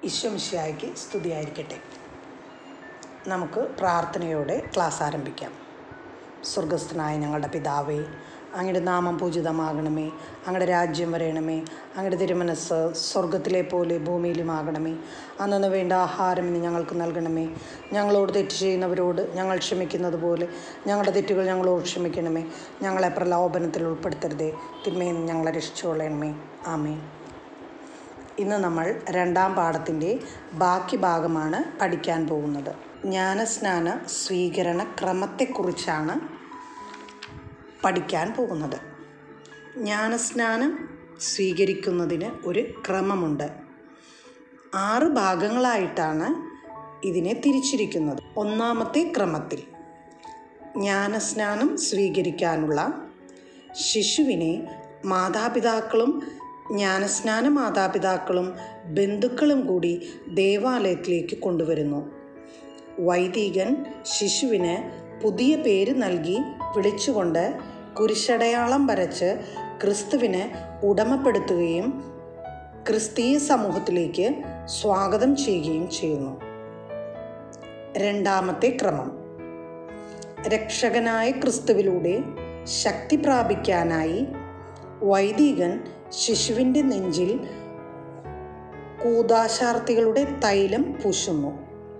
ഈശ്വമിശിയായിക്ക് സ്തുതിയായിരിക്കട്ടെ നമുക്ക് പ്രാർത്ഥനയോടെ ക്ലാസ് ആരംഭിക്കാം സ്വർഗസ്ഥനായ ഞങ്ങളുടെ പിതാവേ അങ്ങയുടെ നാമം പൂജിതമാകണമേ അങ്ങയുടെ രാജ്യം വരയണമേ അങ്ങയുടെ തിരുമനസ് സ്വർഗത്തിലെ പോലെ ഭൂമിയിലുമാകണമേ അന്നു വേണ്ട ആഹാരം ഇന്ന് ഞങ്ങൾക്ക് നൽകണമേ ഞങ്ങളോട് തെറ്റ് ചെയ്യുന്നവരോട് ഞങ്ങൾ ക്ഷമിക്കുന്നത് പോലെ ഞങ്ങളുടെ തെറ്റുകൾ ഞങ്ങളോട് ക്ഷമിക്കണമേ ഞങ്ങളെ പ്രലോഭനത്തിൽ ഉൾപ്പെടുത്തരുതേ തിന്മയിൽ നിന്ന് ഞങ്ങളെ രക്ഷിച്ചുകൊള്ളണമേ ആമേൻ ഇന്ന് നമ്മൾ രണ്ടാം പാഠത്തിൻ്റെ ബാക്കി ഭാഗമാണ് പഠിക്കാൻ പോകുന്നത് ജ്ഞാനസ്നാന സ്വീകരണ ക്രമത്തെക്കുറിച്ചാണ് പഠിക്കാൻ പോകുന്നത് ജ്ഞാനസ്നാനം സ്വീകരിക്കുന്നതിന് ഒരു ക്രമമുണ്ട് ആറ് ഭാഗങ്ങളായിട്ടാണ് ഇതിനെ തിരിച്ചിരിക്കുന്നത് ഒന്നാമത്തെ ക്രമത്തിൽ ജ്ഞാനസ്നാനം സ്വീകരിക്കാനുള്ള ശിശുവിനെ മാതാപിതാക്കളും ജ്ഞാനസ്നാന മാതാപിതാക്കളും ബന്ധുക്കളും കൂടി ദേവാലയത്തിലേക്ക് കൊണ്ടുവരുന്നു വൈദികൻ ശിശുവിന് പുതിയ പേര് നൽകി വിളിച്ചുകൊണ്ട് കുരിശടയാളം വരച്ച് ക്രിസ്തുവിന് ഉടമപ്പെടുത്തുകയും ക്രിസ്തീയ സമൂഹത്തിലേക്ക് സ്വാഗതം ചെയ്യുകയും ചെയ്യുന്നു രണ്ടാമത്തെ ക്രമം രക്ഷകനായ ക്രിസ്തുവിലൂടെ ശക്തി പ്രാപിക്കാനായി വൈദികൻ ശിശുവിൻ്റെ നെഞ്ചിൽ കൂതാശാർത്ഥികളുടെ തൈലം പൂശുന്നു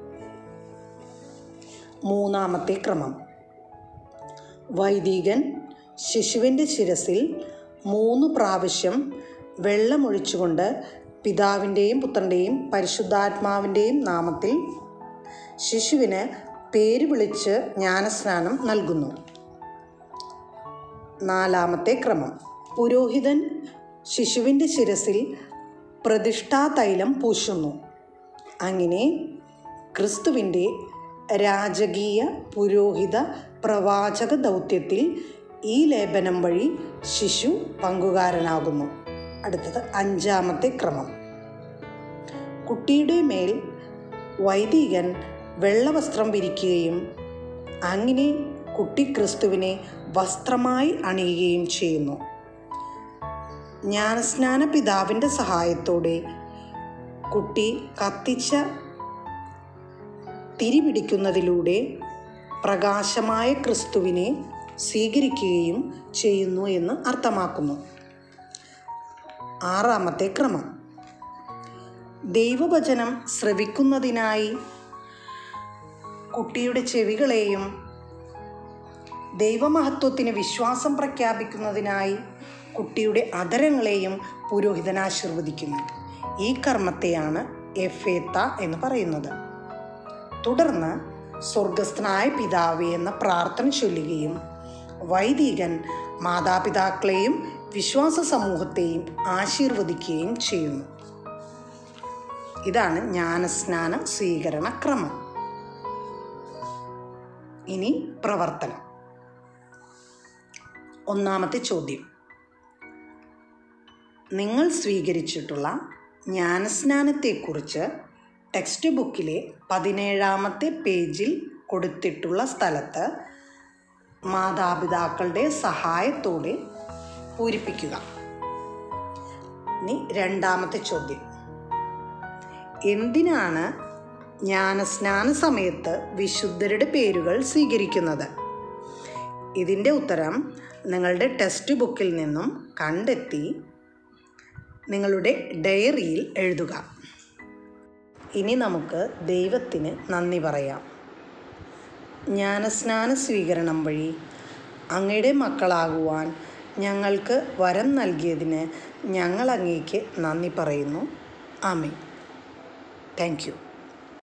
മൂന്നാമത്തെ ക്രമം വൈദികൻ ശിശുവിൻ്റെ ശിരസിൽ മൂന്ന് പ്രാവശ്യം വെള്ളമൊഴിച്ചുകൊണ്ട് പിതാവിൻ്റെയും പുത്രൻ്റെയും പരിശുദ്ധാത്മാവിൻ്റെയും നാമത്തിൽ ശിശുവിന് പേര് വിളിച്ച് ജ്ഞാനസ്നാനം നൽകുന്നു നാലാമത്തെ ക്രമം പുരോഹിതൻ ശിശുവിൻ്റെ ശിരസിൽ പ്രതിഷ്ഠാ തൈലം പൂശുന്നു അങ്ങനെ ക്രിസ്തുവിൻ്റെ രാജകീയ പുരോഹിത പ്രവാചക ദൗത്യത്തിൽ ഈ ലേപനം വഴി ശിശു പങ്കുകാരനാകുന്നു അടുത്തത് അഞ്ചാമത്തെ ക്രമം കുട്ടിയുടെ മേൽ വൈദികൻ വെള്ളവസ്ത്രം വിരിക്കുകയും അങ്ങനെ കുട്ടി ക്രിസ്തുവിനെ വസ്ത്രമായി അണിയുകയും ചെയ്യുന്നു ജ്ഞാനസ്നാന പിതാവിൻ്റെ സഹായത്തോടെ കുട്ടി കത്തിച്ച തിരിപിടിക്കുന്നതിലൂടെ പ്രകാശമായ ക്രിസ്തുവിനെ സ്വീകരിക്കുകയും ചെയ്യുന്നു എന്ന് അർത്ഥമാക്കുന്നു ആറാമത്തെ ക്രമം ദൈവവചനം ശ്രവിക്കുന്നതിനായി കുട്ടിയുടെ ചെവികളെയും ദൈവമഹത്വത്തിന് വിശ്വാസം പ്രഖ്യാപിക്കുന്നതിനായി കുട്ടിയുടെ അധരങ്ങളെയും പുരോഹിതൻ ആശീർവദിക്കുന്നു ഈ കർമ്മത്തെയാണ് എഫേത്ത എന്ന് പറയുന്നത് തുടർന്ന് സ്വർഗസ്ഥനായ പിതാവേ എന്ന പ്രാർത്ഥന ചൊല്ലുകയും വൈദികൻ മാതാപിതാക്കളെയും വിശ്വാസ സമൂഹത്തെയും ആശീർവദിക്കുകയും ചെയ്യുന്നു ഇതാണ് ജ്ഞാനസ്നാന സ്വീകരണ ക്രമം ഇനി പ്രവർത്തനം ഒന്നാമത്തെ ചോദ്യം നിങ്ങൾ സ്വീകരിച്ചിട്ടുള്ള ജ്ഞാനസ്നാനത്തെക്കുറിച്ച് ടെക്സ്റ്റ് ബുക്കിലെ പതിനേഴാമത്തെ പേജിൽ കൊടുത്തിട്ടുള്ള സ്ഥലത്ത് മാതാപിതാക്കളുടെ സഹായത്തോടെ പൂരിപ്പിക്കുക ഇനി രണ്ടാമത്തെ ചോദ്യം എന്തിനാണ് ജ്ഞാനസ്നാന സമയത്ത് വിശുദ്ധരുടെ പേരുകൾ സ്വീകരിക്കുന്നത് ഇതിൻ്റെ ഉത്തരം നിങ്ങളുടെ ടെക്സ്റ്റ് ബുക്കിൽ നിന്നും കണ്ടെത്തി നിങ്ങളുടെ ഡയറിയിൽ എഴുതുക ഇനി നമുക്ക് ദൈവത്തിന് നന്ദി പറയാം ജ്ഞാനസ്നാന സ്വീകരണം വഴി അങ്ങയുടെ മക്കളാകുവാൻ ഞങ്ങൾക്ക് വരം നൽകിയതിന് ഞങ്ങൾ അങ്ങേക്ക് നന്ദി പറയുന്നു ആമേ താങ്ക് യു